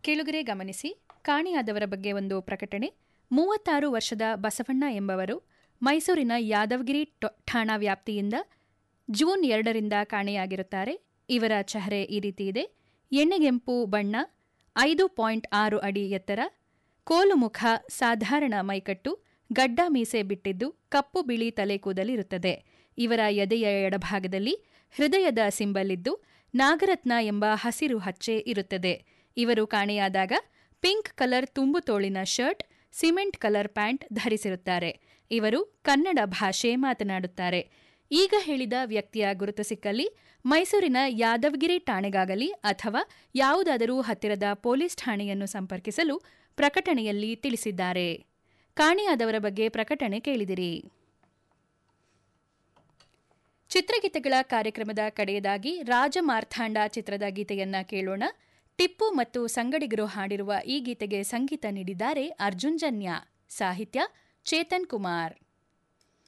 ಕೇಳುಗರೆ ಗಮನಿಸಿ ಕಾಣೆಯಾದವರ ಬಗ್ಗೆ ಒಂದು ಪ್ರಕಟಣೆ ಮೂವತ್ತಾರು ವರ್ಷದ ಬಸವಣ್ಣ ಎಂಬವರು ಮೈಸೂರಿನ ಯಾದವಗಿರಿ ಟೊ- ಠಾಣಾ ವ್ಯಾಪ್ತಿಯಿಂದ ಜೂನ್ ಎರಡರಿಂದ ಕಾಣೆಯಾಗಿರುತ್ತಾರೆ ಇವರ ಚೆಹರೆ ಈ ರೀತಿ ಇದೆ ಎಣ್ಣೆಗೆಂಪು ಬಣ್ಣ ಐದು ಪಾಯಿಂಟ್ ಆರು ಅಡಿ ಎತ್ತರ ಕೋಲು ಮುಖ ಸಾಧಾರಣ ಮೈಕಟ್ಟು ಗಡ್ಡ ಮೀಸೆ ಬಿಟ್ಟಿದ್ದು ಕಪ್ಪು ಬಿಳಿ ತಲೆ ಕೂದಲಿರುತ್ತದೆ ಇವರ ಎದೆಯ ಎಡಭಾಗದಲ್ಲಿ ಹೃದಯದ ಸಿಂಬಲ್ ಇದ್ದು ನಾಗರತ್ನ ಎಂಬ ಹಸಿರು ಹಚ್ಚೆ ಇರುತ್ತದೆ ಇವರು ಕಾಣೆಯಾದಾಗ ಪಿಂಕ್ ಕಲರ್ ತುಂಬು ತೋಳಿನ ಶರ್ಟ್ ಸಿಮೆಂಟ್ ಕಲರ್ ಪ್ಯಾಂಟ್ ಧರಿಸಿರುತ್ತಾರೆ ಇವರು ಕನ್ನಡ ಭಾಷೆ ಮಾತನಾಡುತ್ತಾರೆ ಈಗ ಹೇಳಿದ ವ್ಯಕ್ತಿಯ ಗುರುತು ಸಿಕ್ಕಲ್ಲಿ ಮೈಸೂರಿನ ಯಾದವಗಿರಿ ಠಾಣೆಗಾಗಲಿ ಅಥವಾ ಯಾವುದಾದರೂ ಹತ್ತಿರದ ಪೊಲೀಸ್ ಠಾಣೆಯನ್ನು ಸಂಪರ್ಕಿಸಲು ಪ್ರಕಟಣೆಯಲ್ಲಿ ತಿಳಿಸಿದ್ದಾರೆ ಕಾಣೆಯಾದವರ ಬಗ್ಗೆ ಪ್ರಕಟಣೆ ಕೇಳಿದಿರಿ ಚಿತ್ರಗೀತೆಗಳ ಕಾರ್ಯಕ್ರಮದ ಕಡೆಯದಾಗಿ ರಾಜಮಾರ್ಥಾಂಡ ಚಿತ್ರದ ಗೀತೆಯನ್ನ ಕೇಳೋಣ ಟಿಪ್ಪು ಮತ್ತು ಸಂಗಡಿಗರು ಹಾಡಿರುವ ಈ ಗೀತೆಗೆ ಸಂಗೀತ ನೀಡಿದ್ದಾರೆ ಅರ್ಜುನ್ ಜನ್ಯ ಸಾಹಿತ್ಯ ಚೇತನ್ ಕುಮಾರ್